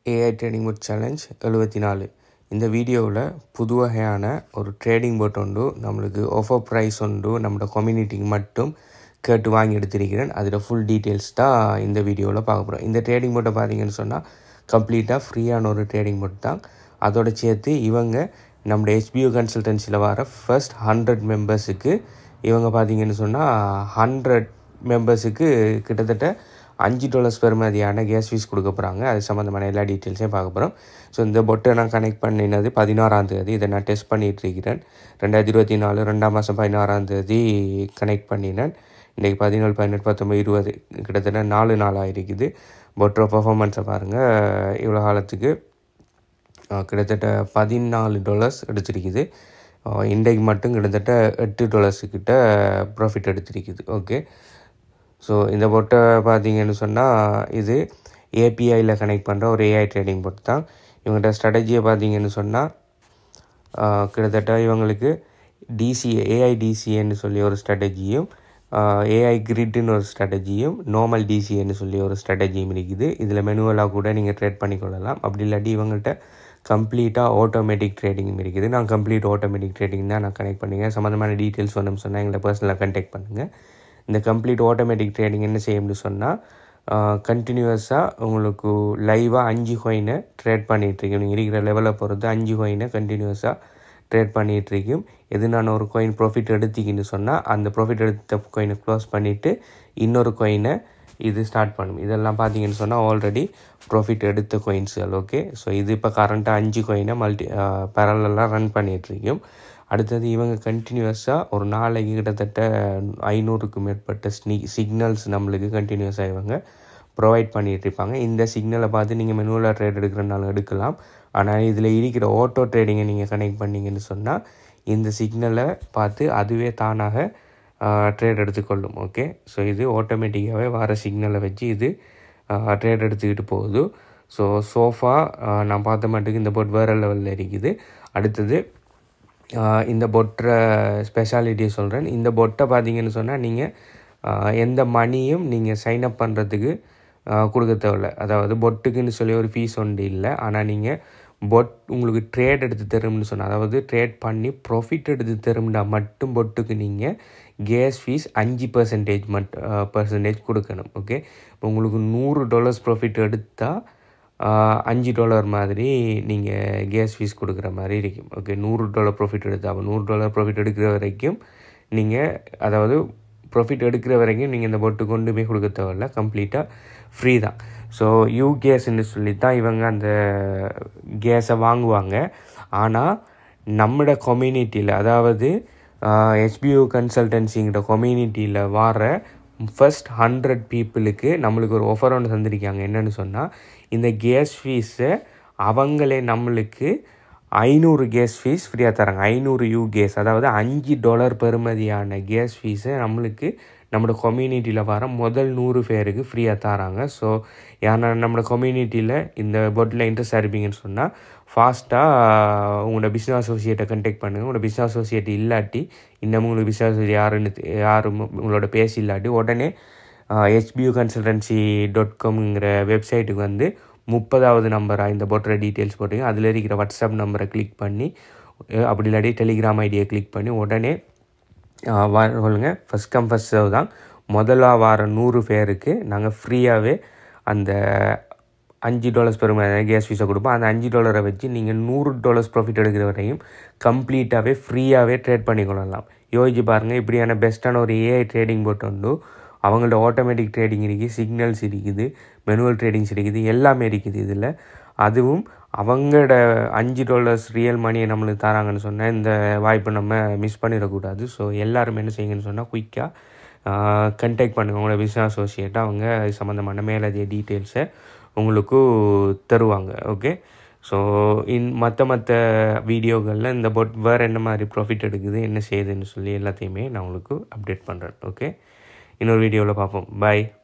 AI trading boat challenge எழுபத்தி நாலு இந்த வீடியோவில் புது வகையான ஒரு ட்ரேடிங் போட் உண்டு நம்மளுக்கு ஆஃபர் ப்ரைஸ் உண்டு நம்மளோட கம்யூனிட்டிக்கு மட்டும் கேட்டு வாங்கி எடுத்திருக்கிறேன் அதில் ஃபுல் டீட்டெயில்ஸ் தான் இந்த வீடியோவில் பார்க்க போகிறோம் இந்த ட்ரேடிங் போட்டை பார்த்தீங்கன்னு சொன்னால் கம்ப்ளீட்டாக ஃப்ரீயான ஒரு ட்ரேடிங் போட் தான் அதோட சேர்த்து இவங்க நம்மளோட ஹெச்பிஓ கன்சல்டன்சியில் வர ஃபர்ஸ்ட் ஹண்ட்ரட் மெம்பர்ஸுக்கு இவங்க பார்த்தீங்கன்னு சொன்னால் ஹண்ட்ரட் மெம்பர்ஸுக்கு கிட்டத்தட்ட அஞ்சு டாலர்ஸ் பெறுமதியான கேஸ் ஃபீஸ் கொடுக்க போகிறாங்க அது சம்மந்தமான எல்லா டீட்டெயில்ஸையும் பார்க்க போகிறோம் ஸோ இந்த பொட்டை நான் கனெக்ட் பண்ணினது பதினாறாம் தேதி இதை நான் டெஸ்ட் பண்ணிகிட்டு இருக்கிறேன் ரெண்டாயிரத்தி இருபத்தி நாலு ரெண்டாம் மாதம் பதினாறாம் தேதி கனெக்ட் பண்ணினேன் இன்றைக்கி பதினேழு பதினெட்டு பத்தொம்பது இருபது கிட்டத்தட்ட நாலு நாள் ஆகிருக்குது பொட்டோ பர்ஃபார்மன்ஸை பாருங்கள் இவ்வளோ காலத்துக்கு கிட்டத்தட்ட பதினாலு டாலர்ஸ் எடுத்திருக்குது இன்றைக்கு மட்டும் கிட்டத்தட்ட எட்டு டாலர்ஸுக்கிட்ட ப்ராஃபிட் எடுத்திருக்குது ஓகே ஸோ இந்த பொட்டை பார்த்தீங்கன்னு சொன்னால் இது ஏபிஐயில் கனெக்ட் பண்ணுற ஒரு ஏஐ ட்ரேடிங் பொட் தான் இவங்கள்ட்ட ஸ்ட்ராட்டஜியை பார்த்தீங்கன்னு சொன்னால் கிட்டத்தட்ட இவங்களுக்கு டிசிஏ ஏஐ டிசிஏன்னு சொல்லி ஒரு ஸ்ட்ராட்டஜியும் ஏஐ கிரிட்னு ஒரு ஸ்ட்ராட்டஜியும் நார்மல் டிசிஏன்னு சொல்லி ஒரு ஸ்ட்ராட்டஜியும் இருக்குது இதில் மெனுவலாக கூட நீங்கள் ட்ரேட் பண்ணிக்கொள்ளலாம் அப்படி இல்லாட்டி இவங்கள்ட்ட கம்ப்ளீட்டாக ஆட்டோமேட்டிக் ட்ரேடிங் இருக்குது நான் கம்ப்ளீட் ஆட்டோமேட்டிக் ட்ரேடிங் தான் நான் கனெக்ட் பண்ணிங்க சம்மந்தமான டீட்டெயில்ஸ் வேணும்னு சொன்னால் எங்களை பர்சனலாக கண்டெக்ட் பண்ணுங்கள் இந்த கம்ப்ளீட் ஆட்டோமேட்டிக் ட்ரேடிங் என்ன செய்யும்னு சொன்னால் கண்டினியூஸாக உங்களுக்கு லைவாக அஞ்சு கோயினை ட்ரேட் பண்ணிகிட்ருக்கோம் நீங்கள் இருக்கிற லெவலை பொறுத்து அஞ்சு கோயினை கண்டினியூஸாக ட்ரேட் பண்ணிகிட்ருக்கும் எது நான் ஒரு கோயின் ப்ராஃபிட் எடுத்திக்கின்னு சொன்னால் அந்த ப்ராஃபிட் எடுத்த கோயினை க்ளோஸ் பண்ணிவிட்டு இன்னொரு கோயினை இது ஸ்டார்ட் பண்ணும் இதெல்லாம் பார்த்தீங்கன்னு சொன்னால் ஆல்ரெடி ப்ராஃபிட் எடுத்த கோயின்ஸுகள் ஓகே ஸோ இது இப்போ கரண்ட்டாக அஞ்சு கோயினை மல்டி பேரலெல்லாம் ரன் பண்ணிகிட்ருக்கும் அடுத்தது இவங்க கண்டினியூஸாக ஒரு நாளைக்கு கிட்டத்தட்ட ஐநூறுக்கு மேற்பட்ட ஸ்னி சிக்னல்ஸ் நம்மளுக்கு கண்டினியூஸாக இவங்க ப்ரொவைட் பண்ணிகிட்டு இருப்பாங்க இந்த சிக்னலை பார்த்து நீங்கள் மெனுவலாக ட்ரேட் எடுக்கிறனாலும் எடுக்கலாம் ஆனால் இதில் இருக்கிற ஆட்டோ ட்ரேடிங்கை நீங்கள் கனெக்ட் பண்ணிங்கன்னு சொன்னால் இந்த சிக்னலை பார்த்து அதுவே தானாக ட்ரேட் எடுத்துக்கொள்ளும் ஓகே ஸோ இது ஆட்டோமேட்டிக்காகவே வர சிக்னலை வச்சு இது ட்ரேட் எடுத்துக்கிட்டு போகுது ஸோ சோஃபா நான் பார்த்த மாட்டுக்கு இந்த போட் வேறு லெவலில் இருக்குது அடுத்தது இந்த பொட்டை ஸ்பெஷாலிட்டியை சொல்கிறேன் இந்த பொட்டை பார்த்தீங்கன்னு சொன்னால் நீங்கள் எந்த மணியும் நீங்கள் சைன் அப் பண்ணுறதுக்கு கொடுக்க தேவையில்ல அதாவது பொட்டுக்குன்னு சொல்லி ஒரு ஃபீஸ் ஒன்று இல்லை ஆனால் நீங்கள் பொட் உங்களுக்கு ட்ரேட் எடுத்து தரும்னு சொன்னால் அதாவது ட்ரேட் பண்ணி ப்ராஃபிட் எடுத்து தரும்னா மட்டும் பொட்டுக்கு நீங்கள் கேஸ் ஃபீஸ் அஞ்சு பர்சன்டேஜ் மட் பர்சன்டேஜ் கொடுக்கணும் ஓகே இப்போ உங்களுக்கு நூறு டாலர்ஸ் ப்ராஃபிட் எடுத்தால் அஞ்சு டாலர் மாதிரி நீங்கள் கேஸ் ஃபீஸ் கொடுக்குற மாதிரி இருக்கும் ஓகே நூறு டாலர் ப்ராஃபிட் எடுத்தால் அப்போ நூறு டாலர் ப்ராஃபிட் எடுக்கிற வரைக்கும் நீங்கள் அதாவது ப்ராஃபிட் எடுக்கிற வரைக்கும் நீங்கள் இந்த பொட்டு கொண்டு போய் கொடுக்க தேவையில்ல கம்ப்ளீட்டாக ஃப்ரீ தான் ஸோ யூ கேஸ்ன்னு சொல்லி தான் இவங்க அந்த கேஸை வாங்குவாங்க ஆனால் நம்மளோட கம்யூனிட்டியில் அதாவது ஹெச்பிஓ கன்சல்டன்சிங்கிற கம்யூனிட்டியில் வர ஃபஸ்ட் ஹண்ட்ரட் பீப்புளுக்கு நம்மளுக்கு ஒரு ஆஃபர் ஒன்று தந்திருக்காங்க என்னென்னு சொன்னால் இந்த கேஸ் ஃபீஸை அவங்களே நம்மளுக்கு ஐநூறு கேஸ் ஃபீஸ் ஃப்ரீயாக தராங்க ஐநூறு யூ கேஸ் அதாவது அஞ்சு டாலர் பெறுமதியான கேஸ் ஃபீஸை நம்மளுக்கு நம்மளோட கம்யூனிட்டியில் வர முதல் நூறு பேருக்கு ஃப்ரீயாக தராங்க ஸோ ஏன்னா நம்மளோட கம்யூனிட்டியில் இந்த பொட்டில் இன்ட்ரெஸ்ட் இருப்பீங்கன்னு சொன்னால் ஃபாஸ்ட்டாக உங்களோட பிஸ்னஸ் அசோசியேட்டை கண்டெக்ட் பண்ணுங்கள் உங்களோட பிஸ்னஸ் அசோசியேட் இல்லாட்டி இன்னமும் உங்களுக்கு பிஸ்னஸ் அசோசியேட் யாருன்னு யாரும் உங்களோட பேசி இல்லாட்டி உடனே ஹெச்பியூ கன்சல்டன்சி டாட் காம்ங்கிற வெப்சைட்டுக்கு வந்து முப்பதாவது நம்பராக இந்த போட்டுற டீட்டெயில்ஸ் போட்டுங்க அதில் இருக்கிற வாட்ஸ்அப் நம்பரை கிளிக் பண்ணி அப்படி இல்லாட்டி டெலிகிராம் ஐடியை கிளிக் பண்ணி உடனே சொல்லுங்க ஃபஸ்ட் கம் ஃபஸ்ட் சர்வ் தான் முதலாக வார நூறு பேருக்கு நாங்கள் ஃப்ரீயாகவே அந்த அஞ்சு டாலர்ஸ் பெருமை கேஸ் ஃபீஸை கொடுப்போம் அந்த அஞ்சு டாலரை வச்சு நீங்கள் நூறு டாலர்ஸ் ப்ராஃபிட் எடுக்கிற வரையும் கம்ப்ளீட்டாகவே ஃப்ரீயாகவே ட்ரேட் பண்ணிக்கொள்ளலாம் யோசிச்சு பாருங்கள் இப்படியான பெஸ்ட்டான ஒரு ஏஐ ட்ரேடிங் போட்டு உண்டு அவங்கள்ட்ட ஆட்டோமேட்டிக் ட்ரேடிங் இருக்குது சிக்னல்ஸ் இருக்குது மெனுவல் ட்ரேடிங்ஸ் இருக்குது எல்லாமே இருக்குது இதில் அதுவும் அவங்களோட அஞ்சு டாலர்ஸ் ரியல் மணியை நம்மளுக்கு தராங்கன்னு சொன்னால் இந்த வாய்ப்பை நம்ம மிஸ் பண்ணிடக்கூடாது ஸோ எல்லாருமே என்ன செய்யுங்கன்னு சொன்னால் குயிக்காக கண்டெக்ட் பண்ணுங்கள் உங்களோட பிஸ்னஸ் அசோசியேட்டாக அவங்க அது சம்மந்தமான மேலதிக டீட்டெயில்ஸை உங்களுக்கு தருவாங்க ஓகே ஸோ இன் மற்ற மற்ற வீடியோக்களில் இந்த பொட் வேறு என்ன மாதிரி ப்ராஃபிட் எடுக்குது என்ன செய்யுதுன்னு சொல்லி எல்லாத்தையுமே நான் உங்களுக்கு அப்டேட் பண்ணுறேன் ஓகே இன்னொரு வீடியோவில் பார்ப்போம் பாய்